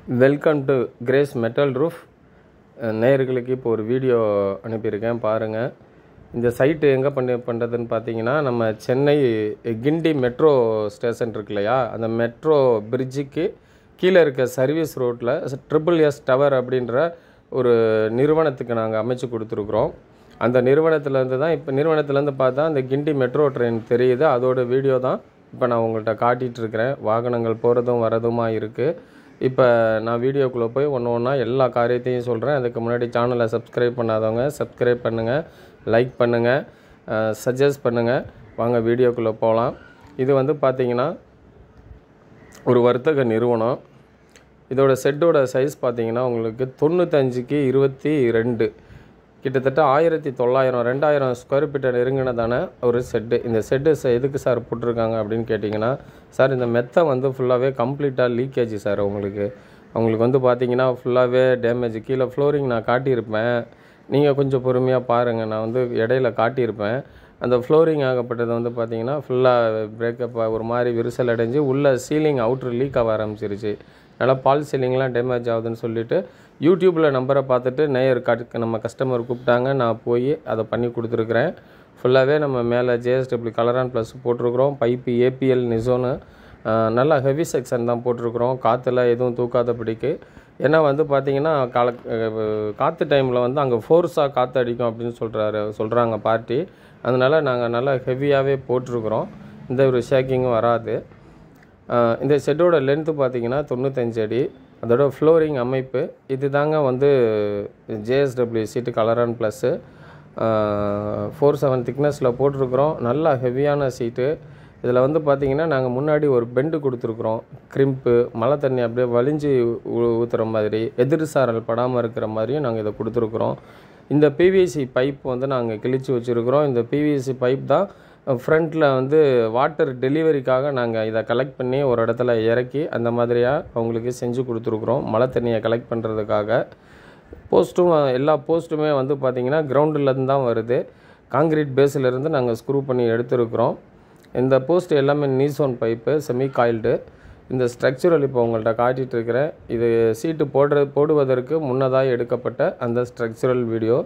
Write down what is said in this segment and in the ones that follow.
welcome to Grace metal roof நேயர்களுக்கு இப்போ ஒரு வீடியோ அனுப்பியிருக்கேன் பாருங்கள் இந்த சைட்டு எங்கே பண்ணி பண்ணுறதுன்னு பார்த்தீங்கன்னா நம்ம சென்னை கிண்டி மெட்ரோ ஸ்டேஷன் இருக்கு இல்லையா அந்த மெட்ரோ பிரிட்ஜுக்கு கீழே இருக்க சர்வீஸ் ரோட்டில் ட்ரிபிள் எஸ் டவர் அப்படின்ற ஒரு நிறுவனத்துக்கு நாங்கள் அமைச்சு கொடுத்துருக்குறோம் அந்த நிறுவனத்துலேருந்து தான் இப்போ நிறுவனத்துலேருந்து பார்த்தா அந்த கிண்டி மெட்ரோ ட்ரெயின் தெரியுது அதோட வீடியோ தான் இப்போ நான் உங்கள்கிட்ட காட்டிகிட்டு இருக்கிறேன் வாகனங்கள் போகிறதும் வரதுமா இருக்குது இப்போ நான் வீடியோக்குள்ளே போய் ஒன்று ஒன்றா எல்லா காரியத்தையும் சொல்கிறேன் அதுக்கு முன்னாடி சேனலை சப்ஸ்கிரைப் பண்ணாதவங்க சப்ஸ்கிரைப் பண்ணுங்கள் லைக் பண்ணுங்கள் சஜஸ்ட் பண்ணுங்கள் வாங்க வீடியோக்குள்ளே போகலாம் இது வந்து பார்த்தீங்கன்னா ஒரு வர்த்தக நிறுவனம் இதோட செட்டோட சைஸ் பார்த்தீங்கன்னா உங்களுக்கு தொண்ணூத்தஞ்சுக்கு இருபத்தி ரெண்டு கிட்டத்தட்ட ஆயிரத்தி தொள்ளாயிரம் ரெண்டாயிரம் ஸ்கொயர் ஃபீட்டை நெருங்கினதான ஒரு செட்டு இந்த செட்டு ச- எதுக்கு சார் போட்டிருக்காங்க அப்படின்னு கேட்டிங்கன்னா சார் இந்த மெத்தை வந்து ஃபுல்லாகவே கம்ப்ளீட்டாக லீக்கேஜ் சார் உங்களுக்கு உங்களுக்கு வந்து பார்த்தீங்கன்னா ஃபுல்லாகவே டேமேஜ் கீழே ஃப்ளோரிங் நான் காட்டியிருப்பேன் நீங்கள் கொஞ்சம் பொறுமையாக பாருங்கள் நான் வந்து இடையில காட்டியிருப்பேன் அந்த ஃப்ளோரிங் ஆகப்பட்டது வந்து பார்த்தீங்கன்னா ஃபுல்லாக பிரேக்கப் ஒரு மாதிரி விரிசல் அடைஞ்சு உள்ள சீலிங் அவுட்ரு லீக் ஆக ஆரம்பிச்சிருச்சு அதனால் பால் சீலிங்லாம் டேமேஜ் ஆகுதுன்னு சொல்லிட்டு யூடியூப்பில் நம்பரை பார்த்துட்டு நேயர் காட்டு நம்ம கஸ்டமர் கூப்பிட்டாங்க நான் போய் அதை பண்ணி கொடுத்துருக்குறேன் ஃபுல்லாகவே நம்ம மேலே ஜேஎஸ்டபிள்யூ கலரான் ப்ளஸ் போட்டிருக்கிறோம் பைப்பு ஏபிஎல் நிசோனு நல்லா ஹெவி செக்ஷன் தான் போட்டிருக்கிறோம் காற்றுல எதுவும் தூக்காதபடிக்கு ஏன்னா வந்து பார்த்தீங்கன்னா கால அஹ் காற்று டைமில் வந்து அங்கே ஃபோர்ஸாக காற்று அடிக்கும் அப்படின்னு சொல்கிறாரு சொல்கிறாங்க பார்ட்டி அதனால நாங்கள் நல்லா ஹெவியாகவே போட்டிருக்கிறோம் எந்த ஒரு ஷேக்கிங்கும் வராது ஆஹ் இந்த ஷெட்டோட லென்த்து பார்த்தீங்கன்னா தொண்ணூத்தஞ்சு அடி அதோட ஃப்ளோரிங் அமைப்பு இது தாங்க வந்து JSW sheet Colouron plus four seven திக்னஸில் போட்டிருக்கிறோம் நல்லா ஹெவியான சீட்டு இதில் வந்து பார்த்தீங்கன்னா நாங்கள் முன்னாடி ஒரு பெண்டு கொடுத்துருக்குறோம் கிரிம்ப்பு மழை தண்ணி அப்படியே வலிஞ்சு ஊ- ஊத்துற மாதிரி எதிர் சாரல் படாமல் இருக்கிற மாதிரியும் நாங்கள் இதை கொடுத்துருக்குறோம் இந்த பிவிசி பைப் வந்து நாங்கள் கிழிச்சு வச்சுருக்குறோம் இந்த பிவிசி பைப் தான் ஃப்ரண்ட்டில் வந்து வாட்டர் டெலிவரிக்காக நாங்கள் இதை கலெக்ட் பண்ணி ஒரு இடத்துல இறக்கி அந்த மாதிரியாக அவங்களுக்கு செஞ்சு கொடுத்துருக்குறோம் மழை தண்ணியை கலெக்ட் பண்ணுறதுக்காக போஸ்ட்டும் எல்லா போஸ்ட்டுமே வந்து பார்த்திங்கன்னா கிரவுண்டுலேருந்து தான் வருது காங்கிரீட் பேஸிலேருந்து நாங்கள் ஸ்க்ரூ பண்ணி எடுத்திருக்கிறோம் இந்த போஸ்ட் எல்லாமே நீசோன் பைப்பு செமி காயில்டு இந்த ஸ்ட்ரக்சரல் இப்போ உங்கள்கிட்ட காட்டிகிட்டு இருக்கிறேன் இது சீட்டு போடுற போடுவதற்கு முன்னதாக எடுக்கப்பட்ட அந்த ஸ்ட்ரக்சரல் வீடியோ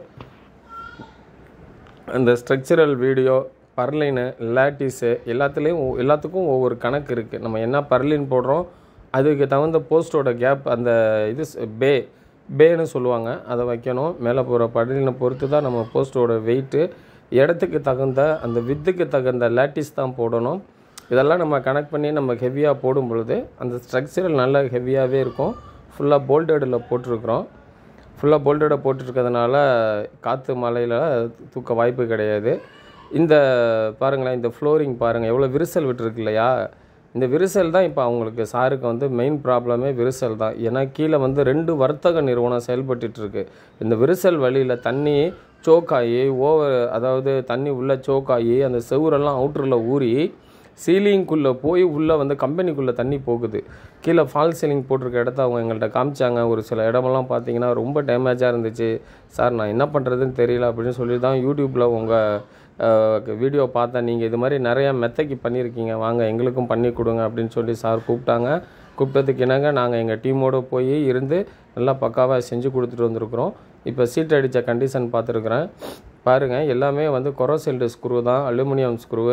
அந்த ஸ்ட்ரக்சரல் வீடியோ பர்லைனு லேட்டிஸு எல்லாத்துலேயும் ஒ- எல்லாத்துக்கும் ஒவ்வொரு கணக்கு இருக்குது நம்ம என்ன பர்லின் போடுறோம் அதுக்கு தகுந்த போஸ்ட்டோட கேப் அந்த இது ஸ்- பே பேன்னு சொல்லுவாங்க அதை வைக்கணும் மேலே போகிற பர்லினை பொறுத்து தான் நம்ம போஸ்ட்டோட வெயிட்டு இடத்துக்கு தகுந்த அந்த வித்துக்கு தகுந்த லேட்டிஸ் தான் போடணும் இதெல்லாம் நம்ம கனெக்ட் பண்ணி நம்ம ஹெவியாக போடும் பொழுது அந்த ஸ்ட்ரக்சரல் நல்லா ஹெவியாகவே இருக்கும் ஃபுல்லாக போல்டடில் போட்டிருக்கிறோம் ஃபுல்லாக போல்டடை போட்டிருக்கிறதுனால காற்று மழையில் தூக்க வாய்ப்பு கிடையாது இந்த பாருங்களேன் இந்த ஃப்ளோரிங் பாருங்கள் எவ்வளோ விரிசல் விட்டுருக்கு இல்லையா இந்த விரிசல் தான் இப்போ அவங்களுக்கு சாருக்கு வந்து மெயின் ப்ராப்ளமே விரிசல் தான் ஏன்னா கீழே வந்து ரெண்டு வர்த்தக நிறுவனம் செயல்பட்டுட்டு இருக்கு இந்த விரிசல் வழியில் தண்ணி சோக்காகி ஓவர் அதாவது தண்ணி உள்ளே சோக்காகி அந்த செவுரெல்லாம் அவுட்டரில் ஊறி சீலிங்குள்ளே போய் உள்ளே வந்து கம்பெனிக்குள்ளே தண்ணி போகுது கீழே ஃபால் சீலிங் போட்டிருக்க இடத்த அவங்க எங்கள்கிட்ட காமிச்சாங்க ஒரு சில இடமெல்லாம் பார்த்தீங்கன்னா ரொம்ப டேமேஜாக இருந்துச்சு சார் நான் என்ன பண்ணுறதுன்னு தெரியல அப்படின்னு சொல்லி தான் யூடியூப்பில் உங்கள் வீடியோ பார்த்தேன் நீங்கள் இது மாதிரி நிறையா மெத்தைக்கு பண்ணியிருக்கீங்க வாங்க எங்களுக்கும் பண்ணி கொடுங்க அப்படின்னு சொல்லி சார் கூப்பிட்டாங்க கூப்பிட்டதுக்கு என்னங்க நாங்கள் எங்கள் டீமோடு போய் இருந்து நல்லா பக்காவாக செஞ்சு கொடுத்துட்டு வந்திருக்கிறோம் இப்போ சீட் அடித்த கண்டிஷன் பார்த்துருக்குறேன் பாருங்கள் எல்லாமே வந்து கொரோசெல்டு ஸ்க்ரூ தான் அலுமினியம் ஸ்க்ரூவு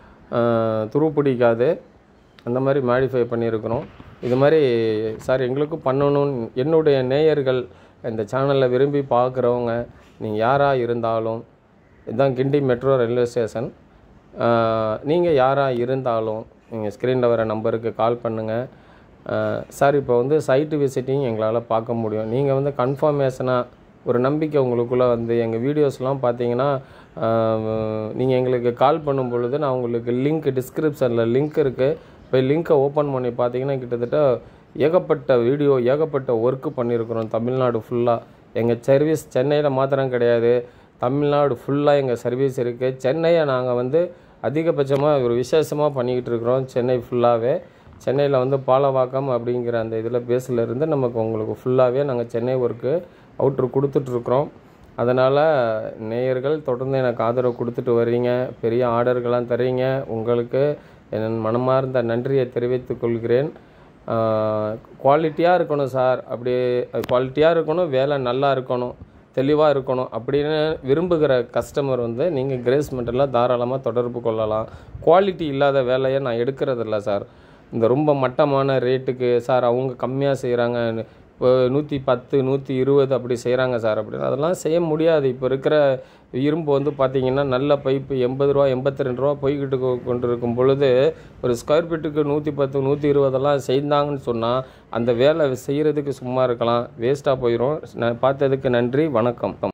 துரு பிடிக்காது அந்த மாதிரி மாடிஃபை பண்ணியிருக்கிறோம் இது மாதிரி சார் எங்களுக்கும் பண்ணணும்னு என்னுடைய நேயர்கள் இந்த சேனலில் விரும்பி பார்க்குறவங்க நீங்கள் யாராக இருந்தாலும் இதுதான் கிண்டி மெட்ரோ ரயில்வே ஸ்டேஷன் நீங்கள் யாராக இருந்தாலும் நீங்கள் ஸ்க்ரீனில் வர நம்பருக்கு கால் பண்ணுங்கள் சார் இப்போ வந்து சைட்டு விசிட்டிங் எங்களால் பார்க்க முடியும் நீங்கள் வந்து கன்ஃபர்மேஷனாக ஒரு நம்பிக்கை உங்களுக்குள்ளே வந்து எங்கள் வீடியோஸ்லாம் பார்த்தீங்கன்னா நீங்கள் எங்களுக்கு கால் பண்ணும் பொழுது நான் உங்களுக்கு லிங்க் டிஸ்கிரிப்ஷனில் லிங்க் இருக்குது போய் லிங்க்கை ஓப்பன் பண்ணி பார்த்தீங்கன்னா கிட்டத்தட்ட ஏகப்பட்ட வீடியோ ஏகப்பட்ட ஒர்க்கு பண்ணியிருக்கிறோம் தமிழ்நாடு ஃபுல்லாக எங்கள் சர்வீஸ் சென்னையில் மாத்திரம் கிடையாது தமிழ்நாடு ஃபுல்லாக எங்கள் சர்வீஸ் இருக்குது சென்னையை நாங்கள் வந்து அதிகபட்சமாக ஒரு விசேஷமாக பண்ணிக்கிட்டு இருக்கிறோம் சென்னை ஃபுல்லாகவே சென்னையில் வந்து பாலவாக்கம் அப்படிங்கிற அந்த இதில் பேஸில் இருந்து நமக்கு உங்களுக்கு ஃபுல்லாகவே நாங்கள் சென்னை ஒர்க்கு அவுட்ரு கொடுத்துட்ருக்குறோம் அதனால் நேயர்கள் தொடர்ந்து எனக்கு ஆதரவு கொடுத்துட்டு வர்றீங்க பெரிய ஆர்டர்கள்லாம் தர்றீங்க உங்களுக்கு என் மனமார்ந்த நன்றியை தெரிவித்துக் கொள்கிறேன் குவாலிட்டியாக இருக்கணும் சார் அப்படி குவாலிட்டியாக இருக்கணும் வேலை நல்லா இருக்கணும் தெளிவாக இருக்கணும் அப்படின்னு விரும்புகிற கஸ்டமர் வந்து நீங்கள் கிரேஸ் மெட்டலில் தாராளமாக தொடர்பு கொள்ளலாம் குவாலிட்டி இல்லாத வேலையை நான் எடுக்கிறதில்ல சார் இந்த ரொம்ப மட்டமான ரேட்டுக்கு சார் அவங்க கம்மியாக செய்கிறாங்க இப்போ நூற்றி பத்து நூற்றி இருபது அப்படி செய்கிறாங்க சார் அப்படின்னு அதெல்லாம் செய்ய முடியாது இப்போ இருக்கிற இரும்பு வந்து பார்த்திங்கன்னா நல்ல பைப்பு எண்பது ரூபா எண்பத்தி ரெண்டு ரூபா போய்கிட்டு கொ- கொண்டு இருக்கும் பொழுது ஒரு ஸ்கொயர் ஃபீட்டுக்கு நூற்றி பத்து நூற்றி இருபதெல்லாம் செய்தாங்கன்னு சொன்னால் அந்த வேலை செய்கிறதுக்கு சும்மா இருக்கலாம் வேஸ்ட்டாக போயிடும் நான் பார்த்ததுக்கு நன்றி வணக்கம்